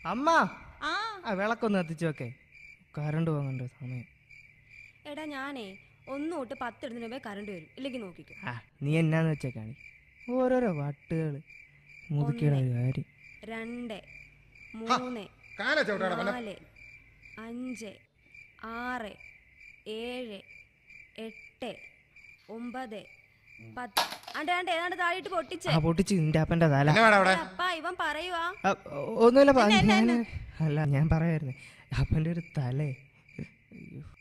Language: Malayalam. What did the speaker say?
അമ്മ ആ ആ വിളക്കൊന്ന് കത്തിച്ചു വെക്കേ കറണ്ട് പോകുന്നുണ്ട് സമയം എടാ ഞാനേ ഒന്ന് തൊട്ട് പത്ത് ഇടുന്നതിന് മുമ്പേ കറണ്ട് വരും ഇല്ലെങ്കിൽ നോക്കിക്കോ ആ നീ എന്നാന്ന് വെച്ചാ കാണി ഓരോരോ വട്ടുകൾ മുതുക്കിയുടെ ഒരു കാര്യം രണ്ട് മൂന്ന് കാല ചവിട്ടാടാ പല നാല് അഞ്ച് ആറ് ഏഴ് എട്ട് ഒമ്പത് പത്ത് ആണ്ട് ആണ്ട് ഏതാണ്ട് താഴെയിട്ട് പൊട്ടിച്ച് ആ പൊട്ടിച്ച് നിന്റെ അപ്പന്റെ തല എന്നാ വേണം അവിടെ അപ്പ ഇവൻ പറയുവാ ആ, ഒന്നുമില്ല പ- ഞാൻ അല്ല ഞാൻ പറയായിരുന്നു അപ്പന്റെ ഒരു തലേ അയ്യോ